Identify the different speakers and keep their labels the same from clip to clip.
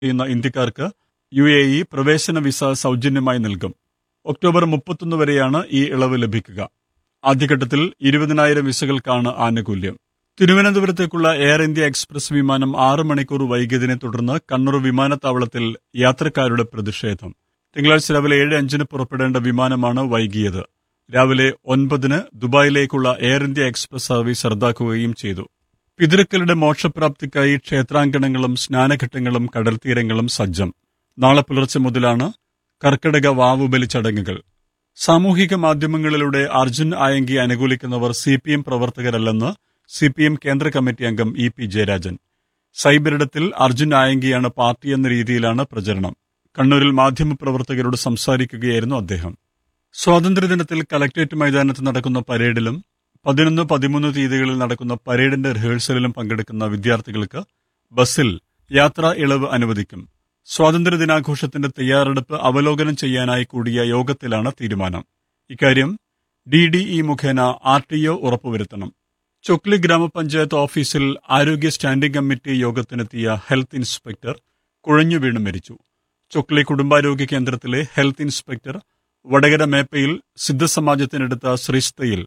Speaker 1: ചെയ്യുന്ന ഇന്ത്യക്കാർക്ക് U A E പ്രവേശന വിസ സൗജന്യമായി നൽകും ഒക്ടോബർ മുപ്പത്തൊന്ന് വരെയാണ് ഈ ഇളവ് ലഭിക്കുക ആദ്യഘട്ടത്തിൽ ഇരുപതിനായിരം വിസകൾക്കാണ് ആനുകൂല്യം തിരുവനന്തപുരത്തേക്കുള്ള എയർ ഇന്ത്യ എക്സ്പ്രസ് വിമാനം ആറ് മണിക്കൂർ വൈകിയതിനെ തുടർന്ന് കണ്ണൂർ വിമാനത്താവളത്തിൽ യാത്രക്കാരുടെ പ്രതിഷേധം തിങ്കളാഴ്ച രാവിലെ ഏഴ് അഞ്ചിന് പുറപ്പെടേണ്ട വിമാനമാണ് വൈകിയത് രാവിലെ ഒൻപതിന് ദുബായിലേക്കുള്ള എയർ ഇന്ത്യ എക്സ്പ്രസ് സർവീസ് റദ്ദാക്കുകയും ചെയ്തു പിതൃക്കളുടെ മോക്ഷപ്രാപ്തിക്കായി ക്ഷേത്രാങ്കണങ്ങളും സ്നാനഘട്ടങ്ങളും കടൽത്തീരങ്ങളും സജ്ജം നാളെ പുലർച്ചെ മുതലാണ് കർക്കിടക വാവുബലി ചടങ്ങുകൾ സാമൂഹിക മാധ്യമങ്ങളിലൂടെ അർജുൻ ആയങ്കി അനുകൂലിക്കുന്നവർ സി പി എം പ്രവർത്തകരല്ലെന്ന് സി പി എം കേന്ദ്ര കമ്മിറ്റി അംഗം ഇ പി ജയരാജൻ സൈബറിടത്തിൽ അർജുൻ ആയങ്കിയാണ് പാർട്ടി എന്ന രീതിയിലാണ് പ്രചരണം കണ്ണൂരിൽ മാധ്യമപ്രവർത്തകരോട് സംസാരിക്കുകയായിരുന്നു അദ്ദേഹം സ്വാതന്ത്ര്യദിനത്തിൽ കലക്ട്രേറ്റ് മൈതാനത്ത് നടക്കുന്ന പരേഡിലും പതിനൊന്ന് പതിമൂന്ന് തീയതികളിൽ നടക്കുന്ന പരേഡിന്റെ റിഹേഴ്സലിലും പങ്കെടുക്കുന്ന വിദ്യാർത്ഥികൾക്ക് ബസ്സിൽ യാത്രാ ഇളവ് അനുവദിക്കും സ്വാതന്ത്ര്യ ദിനാഘോഷത്തിന്റെ തയ്യാറെടുപ്പ് അവലോകനം ചെയ്യാനായി കൂടിയ യോഗത്തിലാണ് തീരുമാനം ഇക്കാര്യം ഡി ഡി ഇ മുഖേന ആർ ടി ഒ ഉറപ്പുവരുത്തണം ചൊക്ലി ഗ്രാമപഞ്ചായത്ത് ഓഫീസിൽ ആരോഗ്യ സ്റ്റാൻഡിംഗ് കമ്മിറ്റി യോഗത്തിനെത്തിയ ഹെൽത്ത് ഇൻസ്പെക്ടർ കുഴഞ്ഞു വീണ് മരിച്ചു ചൊക്ലി കുടുംബാരോഗ്യ കേന്ദ്രത്തിലെ ഹെൽത്ത് ഇൻസ്പെക്ടർ വടകര മേപ്പയിൽ സിദ്ധസമാജത്തിനടുത്ത ശ്രീസ്തയിൽ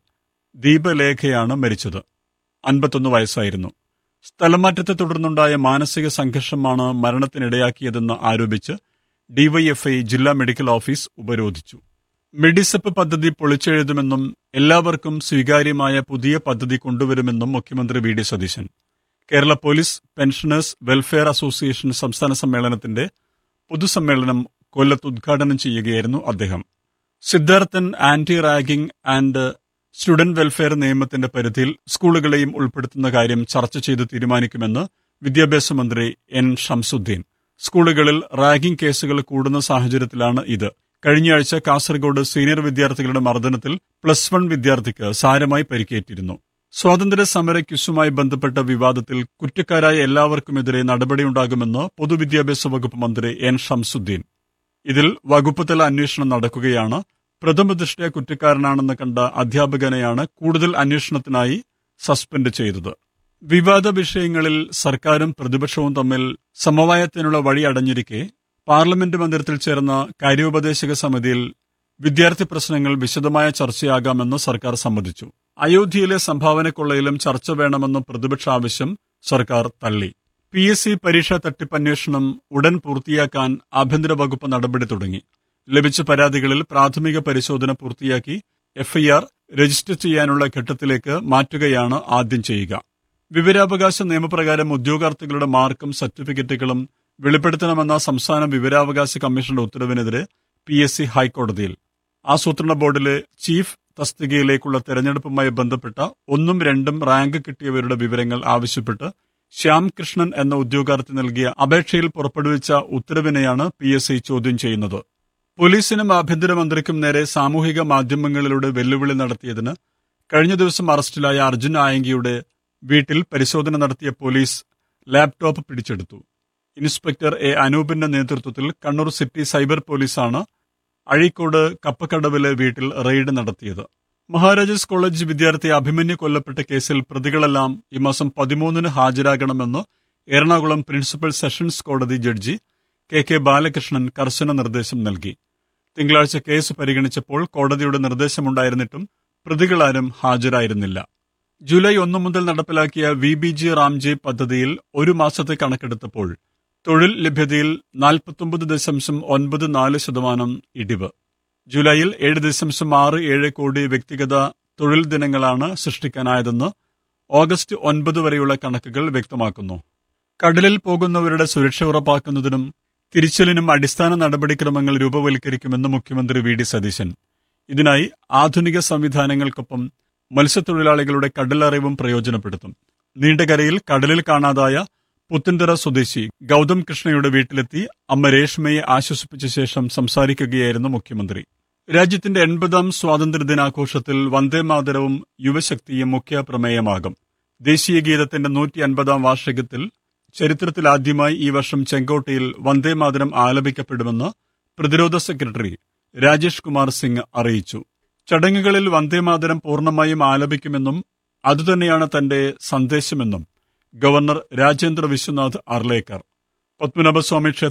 Speaker 1: ദീപലേഖയാണ് മരിച്ചത് അൻപത്തൊന്ന് വയസ്സായിരുന്നു സ്ഥലമാറ്റത്തെ തുടർന്നുണ്ടായ മാനസിക സംഘർഷമാണ് മരണത്തിനിടയാക്കിയതെന്ന് ആരോപിച്ച് ഡിവൈഎഫ്ഐ ജില്ലാ മെഡിക്കൽ ഓഫീസ് ഉപരോധിച്ചു മെഡിസെപ്പ് പദ്ധതി പൊളിച്ചെഴുതുമെന്നും എല്ലാവർക്കും സ്വീകാര്യമായ പുതിയ പദ്ധതി കൊണ്ടുവരുമെന്നും മുഖ്യമന്ത്രി V D Satheesan Kerala police pensioners welfare association സംസ്ഥാന സമ്മേളനത്തിന്റെ പൊതുസമ്മേളനം കൊല്ലത്ത് ഉദ്ഘാടനം ചെയ്യുകയായിരുന്നു അദ്ദേഹം Siddharthan anti ragging and student welfare നിയമത്തിന്റെ പരിധിയിൽ സ്കൂളുകളെയും ഉൾപ്പെടുത്തുന്ന കാര്യം ചർച്ച ചെയ്ത് തീരുമാനിക്കുമെന്ന് വിദ്യാഭ്യാസ മന്ത്രി എൻ ഷംസുദ്ദീൻ സ്കൂളുകളിൽ റാഗിംഗ് കേസുകൾ കൂടുന്ന സാഹചര്യത്തിലാണ് ഇത് കഴിഞ്ഞയാഴ്ച കാസർഗോഡ് സീനിയർ വിദ്യാർത്ഥികളുടെ മർദ്ദനത്തിൽ പ്ലസ് വൺ വിദ്യാർത്ഥിക്ക് സാരമായി പരിക്കേറ്റിരുന്നു സ്വാതന്ത്ര്യ സമര ക്യുസുമായി ബന്ധപ്പെട്ട വിവാദത്തിൽ കുറ്റക്കാരായ എല്ലാവർക്കുമെതിരെ നടപടിയുണ്ടാകുമെന്ന് പൊതുവിദ്യാഭ്യാസ വകുപ്പ് മന്ത്രി എൻ ഷംസുദ്ദീൻ ഇതിൽ വകുപ്പ് തല അന്വേഷണം നടക്കുകയാണ് പ്രഥമ ദൃഷ്ട്യാ കുറ്റക്കാരനാണെന്ന് കണ്ട അധ്യാപകനെയാണ് കൂടുതൽ അന്വേഷണത്തിനായി സസ്പെൻഡ് ചെയ്തത് വിവാദ വിഷയങ്ങളിൽ സർക്കാരും പ്രതിപക്ഷവും തമ്മിൽ സമവായത്തിനുള്ള വഴി അടഞ്ഞിരിക്കെ പാർലമെന്റ് മന്ദിരത്തിൽ ചേർന്ന കാര്യോപദേശക സമിതിയിൽ വിദ്യാർത്ഥി പ്രശ്നങ്ങൾ വിശദമായ ചർച്ചയാകാമെന്ന് സർക്കാർ സമ്മതിച്ചു അയോധ്യയിലെ സംഭാവന കൊള്ളയിലും ചർച്ച വേണമെന്ന പ്രതിപക്ഷ ആവശ്യം സർക്കാർ തള്ളി പി എസ് സി പരീക്ഷാ തട്ടിപ്പന്വേഷണം ഉടൻ പൂർത്തിയാക്കാൻ ആഭ്യന്തര വകുപ്പ് നടപടി തുടങ്ങി ലഭിച്ച പരാതികളിൽ പ്രാഥമിക പരിശോധന പൂർത്തിയാക്കി എഫ്ഐആർ രജിസ്റ്റർ ചെയ്യാനുള്ള ഘട്ടത്തിലേക്ക് മാറ്റുകയാണ് ആദ്യം ചെയ്യുക വിവരാവകാശ നിയമപ്രകാരം ഉദ്യോഗാർത്ഥികളുടെ മാർക്കും സർട്ടിഫിക്കറ്റുകളും വെളിപ്പെടുത്തണമെന്ന സംസ്ഥാന വിവരാവകാശ കമ്മീഷന്റെ ഉത്തരവിനെതിരെ പി എസ് സി ഹൈക്കോടതിയിൽ ആസൂത്രണ ബോർഡിലെ ചീഫ് തസ്തികയിലേക്കുള്ള തെരഞ്ഞെടുപ്പുമായി ബന്ധപ്പെട്ട ഒന്നും രണ്ടും റാങ്ക് കിട്ടിയവരുടെ വിവരങ്ങൾ ആവശ്യപ്പെട്ട് ശ്യാം കൃഷ്ണൻ എന്ന ഉദ്യോഗാർത്ഥി നൽകിയ അപേക്ഷയിൽ പുറപ്പെടുവിച്ച ഉത്തരവിനെയാണ് പി എസ് സി ചോദ്യം ചെയ്യുന്നത് പോലീസിനും ആഭ്യന്തരമന്ത്രിക്കും നേരെ സാമൂഹിക മാധ്യമങ്ങളിലൂടെ വെല്ലുവിളി നടത്തിയതിന് കഴിഞ്ഞ ദിവസം അറസ്റ്റിലായ അർജുൻ ആയങ്കിയുടെ വീട്ടിൽ പരിശോധന നടത്തിയ പോലീസ് ലാപ്ടോപ്പ് പിടിച്ചെടുത്തു ഇൻസ്പെക്ടർ എ അനൂപിന്റെ നേതൃത്വത്തിൽ കണ്ണൂർ സിറ്റി സൈബർ പോലീസാണ് അഴീക്കോട് കപ്പക്കടവിലെ വീട്ടിൽ റെയ്ഡ് നടത്തിയത് മഹാരാജാസ് കോളേജ് വിദ്യാർത്ഥി അഭിമന്യു കൊല്ലപ്പെട്ട കേസിൽ പ്രതികളെല്ലാം ഈ മാസം പതിമൂന്നിന് ഹാജരാകണമെന്ന് എറണാകുളം പ്രിൻസിപ്പൽ സെഷൻസ് കോടതി ജഡ്ജി കെ കെ ബാലകൃഷ്ണൻ കർശന നിർദ്ദേശം നൽകി തിങ്കളാഴ്ച കേസ് പരിഗണിച്ചപ്പോൾ കോടതിയുടെ നിർദ്ദേശമുണ്ടായിരുന്നിട്ടും പ്രതികളാരും ഹാജരായിരുന്നില്ല ജൂലൈ ഒന്ന് മുതൽ നടപ്പിലാക്കിയ വി ബി ജി റാംജി പദ്ധതിയിൽ ഒരു മാസത്തെ കണക്കെടുത്തപ്പോൾ തൊഴിൽ ലഭ്യതയിൽ നാൽപ്പത്തൊമ്പത് ദശാംശം ഒൻപത് നാല് ശതമാനം ഇടിവ് ജൂലൈയിൽ ഏഴ് ദശാംശം ആറ് ഏഴ് കോടി വ്യക്തിഗത തൊഴിൽ ദിനങ്ങളാണ് സൃഷ്ടിക്കാനായതെന്ന് ഓഗസ്റ്റ് ഒൻപത് വരെയുള്ള കണക്കുകൾ വ്യക്തമാക്കുന്നു കടലിൽ പോകുന്നവരുടെ സുരക്ഷ ഉറപ്പാക്കുന്നതിനും തിരിച്ചലിനും അടിസ്ഥാന നടപടിക്രമങ്ങൾ രൂപവൽക്കരിക്കുമെന്ന് മുഖ്യമന്ത്രി വി ഡി സതീശൻ ഇതിനായി ആധുനിക സംവിധാനങ്ങൾക്കൊപ്പം മത്സ്യത്തൊഴിലാളികളുടെ കടലറിവും പ്രയോജനപ്പെടുത്തും നീണ്ടകരയിൽ കടലിൽ കാണാതായ പുത്തൻതറ സ്വദേശി ഗൗതം കൃഷ്ണയുടെ വീട്ടിലെത്തി അമ്മ രേഷ്മയെ ആശ്വസിപ്പിച്ച ശേഷം സംസാരിക്കുകയായിരുന്നു മുഖ്യമന്ത്രി രാജ്യത്തിന്റെ എൺപതാം സ്വാതന്ത്ര്യദിനാഘോഷത്തിൽ വന്ദേമാതരവും യുവശക്തിയും മുഖ്യ പ്രമേയമാകും ദേശീയ ഗീതത്തിന്റെ നൂറ്റി അൻപതാം വാർഷികത്തിൽ ചരിത്രത്തിലാദ്യമായി ഈ വർഷം ചെങ്കോട്ടയിൽ വന്ദേമാതരം ആലപിക്കപ്പെടുമെന്ന് പ്രതിരോധ സെക്രട്ടറി രാജേഷ് കുമാർ സിംഗ് അറിയിച്ചു ചടങ്ങുകളിൽ വന്ദേമാതരം പൂർണ്ണമായും ആലപിക്കുമെന്നും അതുതന്നെയാണ് തന്റെ സന്ദേശമെന്നും ഗവർണർ രാജേന്ദ്ര വിശ്വനാഥ് അർലേക്കർ പത്മനാഭസ്വാമി ക്ഷേത്ര